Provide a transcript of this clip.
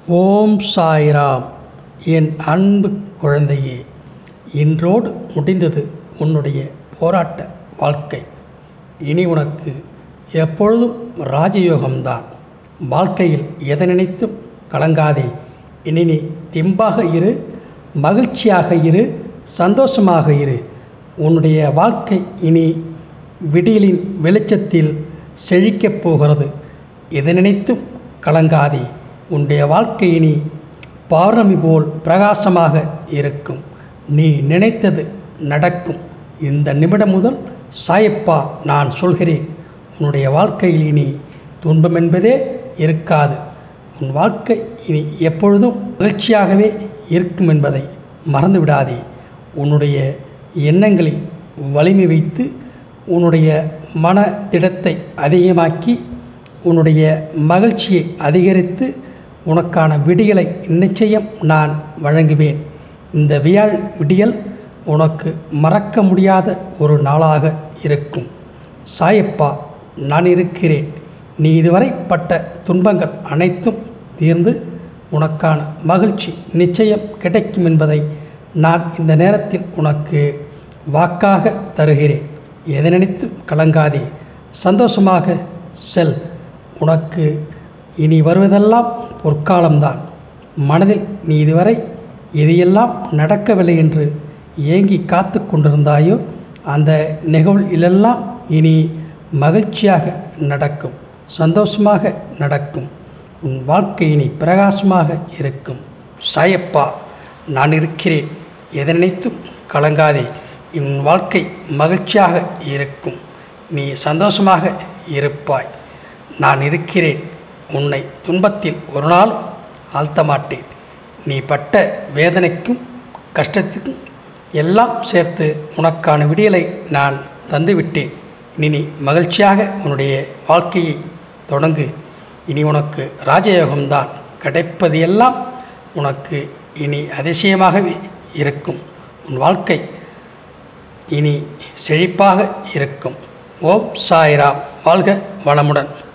ஓம் சாய்ராம் என் அன்பு குழந்தையே இன்றோடு முடிந்தது உன்னுடைய போராட்ட வாழ்க்கை இனி உனக்கு எப்பொழுதும் ராஜயோகம்தான் வாழ்க்கையில் எதை நினைத்தும் கலங்காதே இனி நீ தெம்பாக இரு மகிழ்ச்சியாக இரு சந்தோஷமாக இரு உன்னுடைய வாழ்க்கை இனி விடியலின் வெளிச்சத்தில் செழிக்கப் போகிறது எதை நினைத்தும் கலங்காதே உன்னுடைய வாழ்க்கை இனி பௌர்ணமி போல் பிரகாசமாக இருக்கும் நீ நினைத்தது நடக்கும் இந்த நிமிடம் முதல் சாயப்பா நான் சொல்கிறேன் உன்னுடைய வாழ்க்கையில் இனி துன்பம் என்பதே இருக்காது உன் வாழ்க்கை இனி எப்பொழுதும் மகிழ்ச்சியாகவே இருக்கும் என்பதை மறந்து விடாதே உன்னுடைய எண்ணங்களில் வலிமை வைத்து உன்னுடைய மன திடத்தை அதிகமாக்கி உன்னுடைய மகிழ்ச்சியை அதிகரித்து உனக்கான விடியலை நிச்சயம் நான் வழங்குவேன் இந்த வியாழ் விடியல் உனக்கு மறக்க முடியாத ஒரு நாளாக இருக்கும் சாயப்பா நான் இருக்கிறேன் நீ இதுவரை பட்ட துன்பங்கள் அனைத்தும் தீர்ந்து உனக்கான மகிழ்ச்சி நிச்சயம் கிடைக்கும் என்பதை நான் இந்த நேரத்தில் உனக்கு வாக்காக தருகிறேன் எதை நினைத்தும் கலங்காதே சந்தோஷமாக செல் உனக்கு இனி வருவதெல்லாம் பொற்காலம்தான் மனதில் நீ இதுவரை எதையெல்லாம் நடக்கவில்லை என்று ஏங்கி காத்து கொண்டிருந்தாயோ அந்த நிகழ்விலெல்லாம் இனி மகிழ்ச்சியாக நடக்கும் சந்தோஷமாக நடக்கும் உன் வாழ்க்கை இனி பிரகாசமாக இருக்கும் சாயப்பா நான் இருக்கிறேன் எதை நினைத்தும் கலங்காதே உன் வாழ்க்கை மகிழ்ச்சியாக இருக்கும் நீ சந்தோஷமாக இருப்பாய் நான் இருக்கிறேன் உன்னை துன்பத்தில் ஒரு நாள் ஆழ்த்த மாட்டேன் நீ பட்ட வேதனைக்கும் கஷ்டத்துக்கும் எல்லாம் சேர்த்து உனக்கான விடியலை நான் தந்துவிட்டேன் இனி நீ மகிழ்ச்சியாக உன்னுடைய வாழ்க்கையை தொடங்கு இனி உனக்கு ராஜயோகம்தான் கிடைப்பது எல்லாம் உனக்கு இனி அதிசயமாகவே இருக்கும் உன் வாழ்க்கை இனி செழிப்பாக இருக்கும் ஓம் சாய்ராம் வாழ்க வளமுடன்